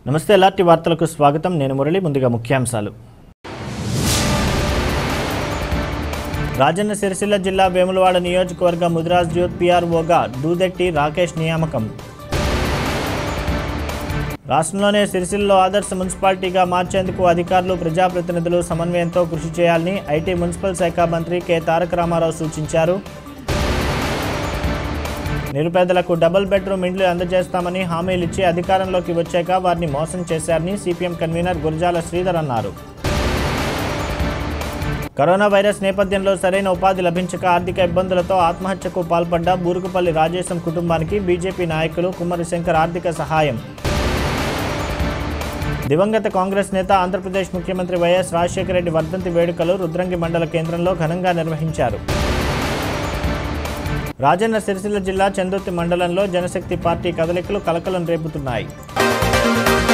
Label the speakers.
Speaker 1: నమస్తే ఎలాంటి వార్తలకు స్వాగతం నేను మురళి ముందుగా ముఖ్యాంశాలు రాజన్న సిరిసిల్ల జిల్లా వేములవాడ నియోజకవర్గ ముదిరాజ్ యూత్ పిఆర్ఓగా దూదెట్టి రాకేష్ నియామకం రాష్ట్రంలోనే సిరిసిల్లో ఆదర్శ మున్సిపాలిటీగా మార్చేందుకు అధికారులు ప్రజాప్రతినిధులు సమన్వయంతో కృషి చేయాలని ఐటీ మున్సిపల్ శాఖ మంత్రి కె తారక రామారావు సూచించారు నిరుపేదలకు డబుల్ బెడ్రూమ్ ఇండ్లు అందజేస్తామని హామీలిచ్చి అధికారంలోకి వచ్చాక వారిని మోసం చేశారని సిపిఎం కన్వీనర్ గురజాల శ్రీధర్ అన్నారు కరోనా వైరస్ నేపథ్యంలో సరైన ఉపాధి లభించక ఆర్థిక ఇబ్బందులతో ఆత్మహత్యకు పాల్పడ్డ బూరుగుపల్లి రాజేశం కుటుంబానికి బీజేపీ నాయకులు కుమ్మరి శంకర్ ఆర్థిక సహాయం దివంగత కాంగ్రెస్ నేత ఆంధ్రప్రదేశ్ ముఖ్యమంత్రి వైఎస్ రాజశేఖర రెడ్డి వర్ధంతి వేడుకలు రుద్రంగి మండల కేంద్రంలో ఘనంగా నిర్వహించారు రాజన్న సిరిసిల్ల జిల్లా చందుర్తి మండలంలో జనశక్తి పార్టీ కదలికలు కలకలం రేపుతున్నాయి